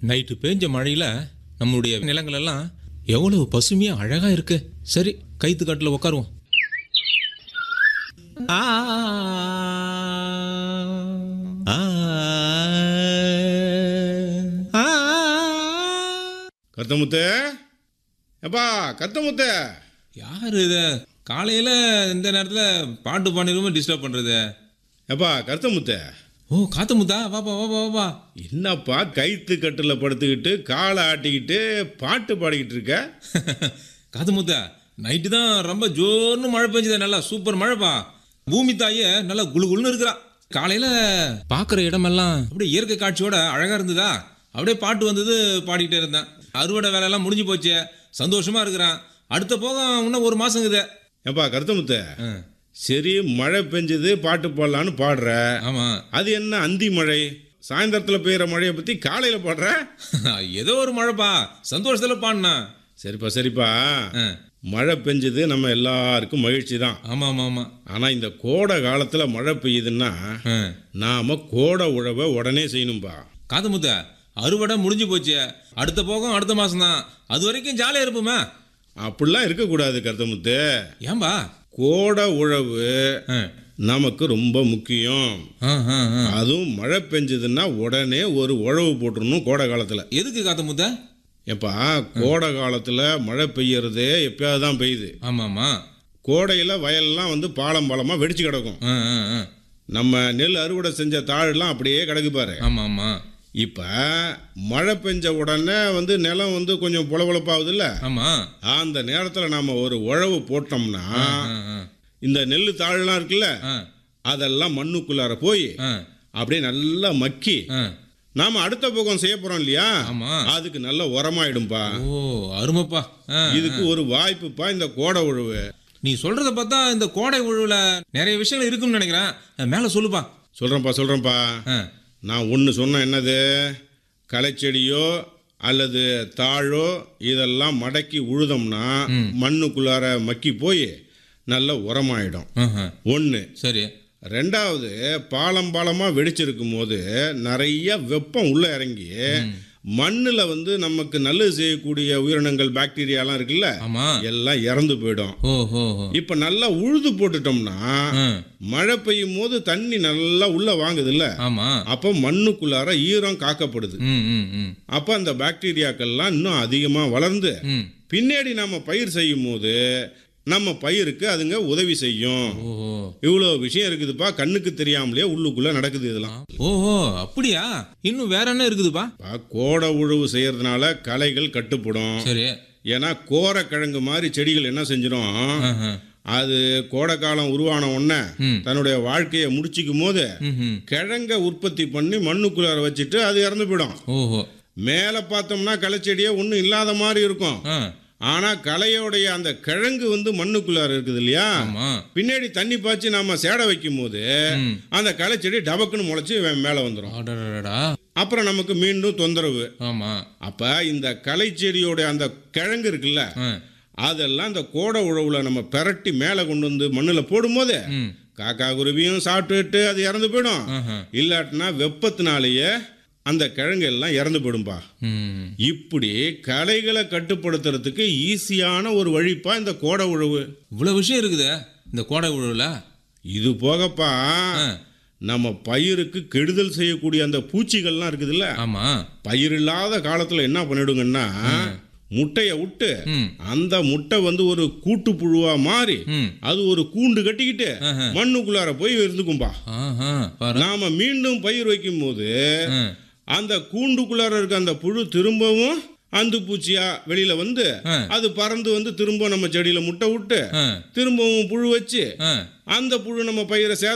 Night பேஞ்ச மழையில நம்மளுடைய நிலங்கள் எல்லாம் எவ்வளவு பசுமையா அழகா இருக்கு சரி கைத்து கட்டில் உட்காருவோம் ஆ, ஆ, ஆ. கருத்தமுத்து எப்பா கருத்தமுத்து யாரு இது காலையில இந்த நேரத்துல பாட்டு பாடிருமே டிஸ்டர்ப் பண்றது எப்பா கருத்தமுத்து ஓ காத்து முத்தா வாப்பா வாப்பா வாப்பா என்னப்பா கைத்து கட்டில் படுத்துக்கிட்டு காலை ஆட்டிக்கிட்டு பாட்டு பாடிக்கிட்டு இருக்க காத்து முத்தா நைட்டு தான் ரொம்ப ஜோர்னு மழை பெஞ்சது நல்லா சூப்பர் மழைப்பா பூமி தாயே நல்லா குளு குளுன்னு இருக்கிறா காலையில பார்க்குற இடமெல்லாம் அப்படியே இயற்கை காட்சியோட அழகா இருந்ததா அப்படியே பாட்டு வந்தது பாடிக்கிட்டே இருந்தேன் அறுவடை வேலையெல்லாம் முடிஞ்சு போச்சு சந்தோஷமா இருக்கிறான் அடுத்த போக இன்னும் ஒரு மாசம் இருக்குது எப்பா கருத்தமுத்து ஆ, சரி மழை பெஞ்சது பாட்டு பாடலான்னு பாடுற ஆமா அது என்ன அந்தி மழை சாயந்தரத்தில் பெய்கிற மழையை பற்றி காலையில் பாடுற ஏதோ ஒரு மழைப்பா சந்தோஷத்துல பாடினா சரிப்பா சரிப்பா மழை பெஞ்சது நம்ம எல்லாருக்கும் மகிழ்ச்சி தான் ஆமா ஆமா ஆமா ஆனால் இந்த கோடை காலத்தில் மழை பெய்யுதுன்னா ஆ. நாம் கோடை உழவை உடனே செய்யணும்பா காது முத்த அறுவடை முடிஞ்சு போச்சு அடுத்த போகம் அடுத்த மாசம் தான் அது வரைக்கும் ஜாலியா இருப்போமே அப்படிலாம் இருக்கக்கூடாது கருத்தமுத்து ஏன்பா கோடை உழவு ஆ. நமக்கு ரொம்ப முக்கியம் ஆ, ஆ, ஆ. அதுவும் மழை பெஞ்சதுன்னா உடனே ஒரு உழவு போட்டுறணும் கோடை காலத்தில் எதுக்கு காத்த முத்த எப்பா கோடை காலத்தில் மழை பெய்யறதே எப்பயாவது தான் பெய்யுது ஆமா ஆமா கோடையில் வயல்லாம் வந்து பாலம் பாலமாக வெடிச்சு கிடக்கும் ஆ, ஆ, ஆ. நம்ம நெல் அறுவடை செஞ்ச தாழெல்லாம் அப்படியே கிடக்கு பாரு ஆமா ஆமா இப்போ மழை பெஞ்ச உடனே வந்து நிலம் வந்து கொஞ்சம் புலபுலப்பாகுதுல்ல ஆமா அந்த நேரத்தில் நாம் ஒரு உழவு போட்டோம்னா ஆ, ஆ, இந்த நெல் தாழெல்லாம் இருக்குல்ல ஆ, அதெல்லாம் மண்ணுக்குள்ளார போய் ஆ, அப்படியே நல்லா மக்கி ஆ. நாம அடுத்த பக்கம் செய்ய போறோம் இல்லையா ஆமா அதுக்கு நல்ல உரமாயிடும்பா ஓ அருமைப்பா ஆ, இதுக்கு ஒரு வாய்ப்புப்பா இந்த கோடை உழவு நீ சொல்றத பார்த்தா இந்த கோடை உழுவுல நிறைய விஷயங்கள் இருக்குன்னு நினைக்கிறேன் மேல சொல்லுப்பா சொல்றேன்ப்பா சொல்றேன்ப்பா ஆ, நான் ஒன்று சொன்னேன் என்னது களைச்செடியோ அல்லது தாழோ இதெல்லாம் மடக்கி உழுதோம்னா மண்ணுக்குள்ளார மக்கி போய் நல்ல உரமாயிடும் ஆஹா. ஒன்று சரி ரெண்டாவது பாலம் பாலமாக வெடிச்சிருக்கும் போது நிறைய வெப்பம் உள்ளே இறங்கி மண்ணில் வந்து நமக்கு நல்லது செய்யக்கூடிய உயிரினங்கள் பாக்டீரியாலாம் இருக்குல்ல ஆமா எல்லாம் இறந்து போயிடும் ஓ ஹோ ஹோ இப்போ நல்லா உழுது போட்டுட்டோம்னா ஆ, மழை பெய்யும் போது தண்ணி நல்லா உள்ள வாங்குதுல்ல ஆமா அப்போ மண்ணுக்குள்ளார ஈரம் காக்கப்படுது ம் ம் ம் அப்போ அந்த பாக்டீரியாக்கள்லாம் இன்னும் அதிகமாக வளர்ந்து ம் பின்னாடி நம்ம பயிர் செய்யும் போது நம்ம பயிருக்கு அதுங்க உதவி செய்யும் ஓஹோ இவ்வளோ விஷயம் இருக்குதுப்பா கண்ணுக்கு தெரியாமலே உள்ளுக்குள்ள நடக்குது இதெல்லாம் ஓஹோ அப்படியா இன்னும் வேற என்ன இருக்குதுப்பா பா, கோடை உழவு செய்யறதுனால களைகள் கட்டுப்படும் சரி ஏன்னா கோரக்கிழங்கு மாதிரி செடிகள் என்ன செஞ்சிடும் ஆஹா. அது கோடை காலம் உருவான உடனே ம். தன்னுடைய வாழ்க்கையை முடிச்சிக்கும் போது ம்ஹும். கிழங்க உற்பத்தி பண்ணி மண்ணுக்குள்ளார வச்சுட்டு அது இறந்து போயிடும் ஓஹோ மேலே பார்த்தோம்னா களைச்செடியே ஒன்றும் இல்லாத மாதிரி இருக்கும் ஆ ஆனால் களையோடைய அந்த கிழங்கு வந்து மண்ணுக்குள்ளார இருக்குது இல்லையா ஆமா பின்னாடி தண்ணி பாய்ச்சி நாம சேடை வைக்கும் போது ம். அந்த களைச்செடி டபக்குன்னு முளைச்சி மேலே வந்துடும் அடடடடா அப்புறம் நமக்கு மீண்டும் தொந்தரவு ஆமா அப்போ இந்த களைச்செடியோட அந்த கிழங்கு இருக்குல்ல ஆ. அதெல்லாம் இந்த கோடை உழவுல நம்ம பெரட்டி மேலே கொண்டு வந்து மண்ணில் போடும்போது ம் காக்கா குருவியும் சாப்பிட்டுட்டு அது இறந்து போயிடும் ஆஹா. இல்லாட்டினா வெப்பத்தினாலேயே அந்த கிழங்கு எல்லாம் இறந்து போயிடும்பா ம் இப்படி களைகளை கட்டுப்படுத்துறதுக்கு ஈஸியான ஒரு வழிப்பா இந்த கோடை உழவு இவ்வளவு விஷயம் இருக்குதே இந்த கோடை உழவுல இது போகப்பா ஆ. நம்ம பயிருக்கு கெடுதல் செய்யக்கூடிய அந்த பூச்சிகள்லாம் இருக்குதுல்ல ஆமா பயிர் இல்லாத காலத்துல என்ன பண்ணிடுங்கன்னா முட்டையை விட்டு ம் அந்த முட்டை வந்து ஒரு கூட்டு புழுவா மாறி ம் அது ஒரு கூண்டு கட்டிக்கிட்டு ஆஹா. மண்ணுக்குள்ளார போய் இருந்துக்கும்பா ஆஹா பாரு நாம மீண்டும் பயிர் வைக்கும் போது ஆ. அந்த கூண்டுக்குள்ளார இருக்க அந்த புழு திரும்பவும் அந்து பூச்சியா வெளியில வந்து ஆ. அது பறந்து வந்து திரும்ப நம்ம செடியில முட்டை விட்டு ஆ. திரும்பவும் புழு வச்சு ஆ. அந்த புழு நம்ம பயிரை சேத